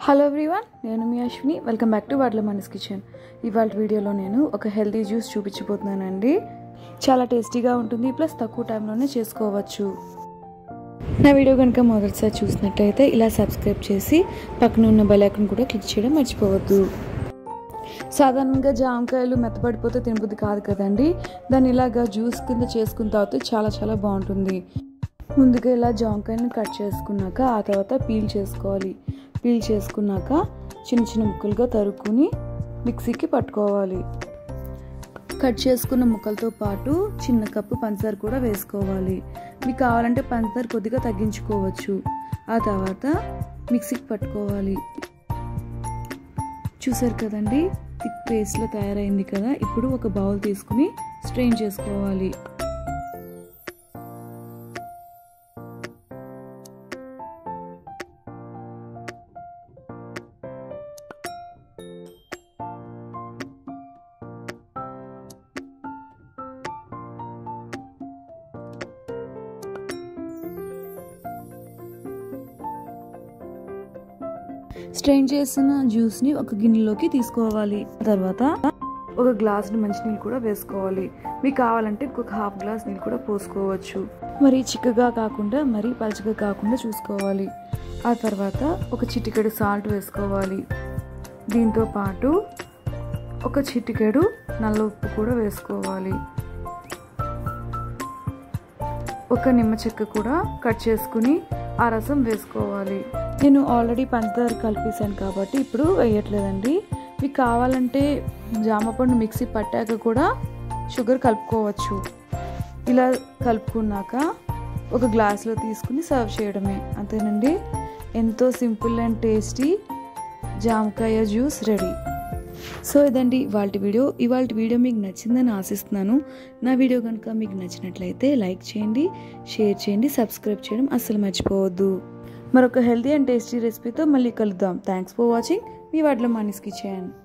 hello everyone నేను మీ Ashwini welcome back to వాట్ల మనస్ కిచెన్ ఇవాళ వీడియోలో నేను ఒక హెల్తీ జ్యూస్ చూపించబోతున్నానండి చాలా టేస్టీగా ఉంటుంది ప్లస్ తక్కువ టైంలోనే చేసుకోవచ్చు నా వీడియో కనుక మొదటిసారి చూసినట్టయితే ఇలా సబ్స్క్రైబ్ చేసి పక్కన ఉన్న బెల్ ఐకాన్ కూడా క్లిక్ చేయడం మర్చిపోవద్దు సాధారణంగా జామకాయలు మెత్తబడిపోతే తినబుద్ధి కాదు కదండి దాన్ని ఇలాగా జ్యూస్ కింద చేసుకున్న తర్వాత చాలా చాలా బాగుంటుంది ముందుగా ఇలా జామకాయలను కట్ చేసుకున్నాక ఆ తర్వాత పీల్ చేసుకోవాలి పీల్ చేసుకున్నాక చిన్న చిన్న ముక్కలుగా తరుక్కుని మిక్సీకి పట్టుకోవాలి కట్ చేసుకున్న ముక్కలతో పాటు చిన్న కప్పు పంచదార కూడా వేసుకోవాలి మీకు కావాలంటే పంచదార కొద్దిగా తగ్గించుకోవచ్చు ఆ తర్వాత మిక్సీకి పట్టుకోవాలి చూసారు కదండి థిక్ పేస్ట్లో తయారైంది కదా ఇప్పుడు ఒక బౌల్ తీసుకుని స్ట్రెయిన్ చేసుకోవాలి స్ట్రెయిన్ చేసిన జ్యూస్ని ఒక గిన్నెలోకి తీసుకోవాలి తర్వాత ఒక గ్లాస్ మంచినీళ్ళు కూడా వేసుకోవాలి మీకు కావాలంటే ఇంకొక హాఫ్ గ్లాస్ నీళ్ళు కూడా పోసుకోవచ్చు మరి చిక్కగా కాకుండా మరి పలుచగా కాకుండా చూసుకోవాలి ఆ తర్వాత ఒక చిటికెడు సాల్ట్ వేసుకోవాలి దీంతో పాటు ఒక చిటికెడు నల్ల ఉప్పు కూడా వేసుకోవాలి ఒక నిమ్మ చెక్క కూడా కట్ చేసుకుని ఆ రసం వేసుకోవాలి నేను ఆల్రెడీ పంచదార కలిపేసాను కాబట్టి ఇప్పుడు వేయట్లేదండి మీకు కావాలంటే జామపండు మిక్సీ పట్టాక కూడా షుగర్ కలుపుకోవచ్చు ఇలా కలుపుకున్నాక ఒక గ్లాస్లో తీసుకుని సర్వ్ చేయడమే అంతేనండి ఎంతో సింపుల్ అండ్ టేస్టీ జామకాయ జ్యూస్ రెడీ సో ఇదండి ఇవాళ వీడియో ఇవాళ వీడియో మీకు నచ్చిందని ఆశిస్తున్నాను నా వీడియో కనుక మీకు నచ్చినట్లయితే లైక్ చేయండి షేర్ చేయండి సబ్స్క్రైబ్ చేయడం అస్సలు మర్చిపోవద్దు మరొక హెల్తీ అండ్ టేస్టీ రెసిపీతో మళ్ళీ కలుద్దాం థ్యాంక్స్ ఫర్ వాచింగ్ మీ వాటిలో మనీస్ కిచెన్